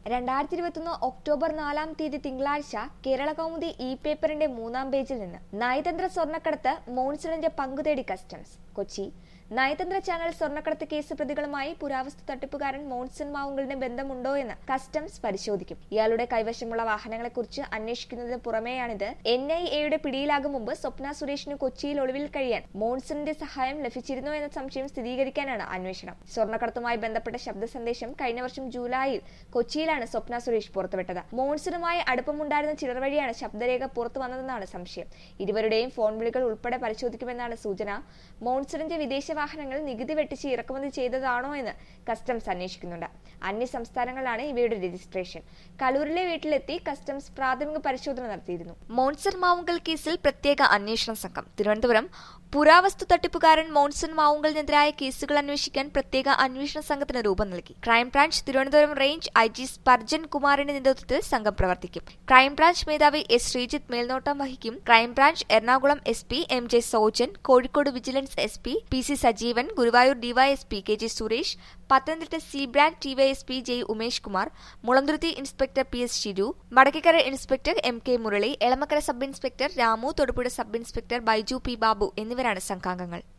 രണ്ടായിരത്തി ഇരുപത്തൊന്ന് ഒക്ടോബർ നാലാം തീയതി തിങ്കളാഴ്ച കേരള കൗമുദി ഇ പേപ്പറിന്റെ മൂന്നാം പേജിൽ നിന്ന് നയതന്ത്ര സ്വർണ്ണക്കടത്ത് മോൺസണിന്റെ പങ്കുതേടി കസ്റ്റംസ് കൊച്ചി നയതന്ത്ര ചാനൽ സ്വർണ്ണക്കടത്ത് കേസ് പ്രതികളുമായി പുരാവസ്തു തട്ടിപ്പുകാരൻ മോൺസൺ മാവുങ്കലിന് ബന്ധമുണ്ടോ എന്ന് കസ്റ്റംസ് പരിശോധിക്കും ഇയാളുടെ കൈവശമുള്ള വാഹനങ്ങളെക്കുറിച്ച് അന്വേഷിക്കുന്നതിന് പുറമെയാണിത് എൻ ഐ എയുടെ പിടിയിലാകും മുമ്പ് സ്വപ്ന സുരേഷിന് കൊച്ചിയിൽ ഒളിവിൽ കഴിയാൻ മോൺസണിന്റെ സഹായം ലഭിച്ചിരുന്നോ എന്ന സംശയം സ്ഥിരീകരിക്കാനാണ് അന്വേഷണം സ്വർണ്ണക്കടത്തുമായി ബന്ധപ്പെട്ട ശബ്ദ സന്ദേശം കഴിഞ്ഞ വർഷം ജൂലൈയിൽ കൊച്ചിയിലാണ് സ്വപ്ന സുരേഷ് പുറത്തുവിട്ടത് മോൺസണുമായി അടുപ്പമുണ്ടായിരുന്ന ചിലർ വഴിയാണ് ശബ്ദരേഖ പുറത്തു വന്നതെന്നാണ് സംശയം ഇരുവരുടെയും ഫോൺ വിളികൾ ഉൾപ്പെടെ പരിശോധിക്കുമെന്നാണ് സൂചന മോൺസണിന്റെ വിദേശ വാഹനങ്ങൾ നികുതി വെട്ടിച്ച് ഇറക്കുമതി ചെയ്തതാണോ എന്ന് കസ്റ്റംസ് അന്വേഷിക്കുന്നുണ്ട് അന്യ സംസ്ഥാനങ്ങളിലാണ് ഇവയുടെ രജിസ്ട്രേഷൻ കലൂരിലെ വീട്ടിലെത്തി കസ്റ്റംസ് പ്രാഥമിക പരിശോധന നടത്തിയിരുന്നു മോൺസൺ മാവുങ്കൽ കേസിൽ പ്രത്യേക അന്വേഷണ സംഘം തിരുവനന്തപുരം പുരാവസ്തു തട്ടിപ്പുകാരൻ മോൺസൺ മാവുങ്കലിനെതിരായ കേസുകൾ അന്വേഷിക്കാൻ പ്രത്യേക അന്വേഷണ സംഘത്തിന് രൂപം നൽകി crime branch Thiruvananthapuram range I G Spurgeon കുമാറിന്റെ നേതൃത്വത്തിൽ സംഘം പ്രവർത്തിക്കും ക്രൈംബ്രാഞ്ച് മേധാവി എസ് ശ്രീജിത്ത് മേൽനോട്ടം വഹിക്കും crime branch Ernakulam S P M J Sojan Kozhikode vigilance S P P C Sajeevan Guruvayur DYSP K G Suresh Pathanamthitta C branch DYSP J Umesh Kumar Mulanthuruthy inspector P S Shiru Vadakkekara inspector M K Murali Elamakkara sub inspector Ramu Thodupuzha sub inspector Baiju P Babu എന്നിവരാണ് സംഘാംഗങ്ങൾ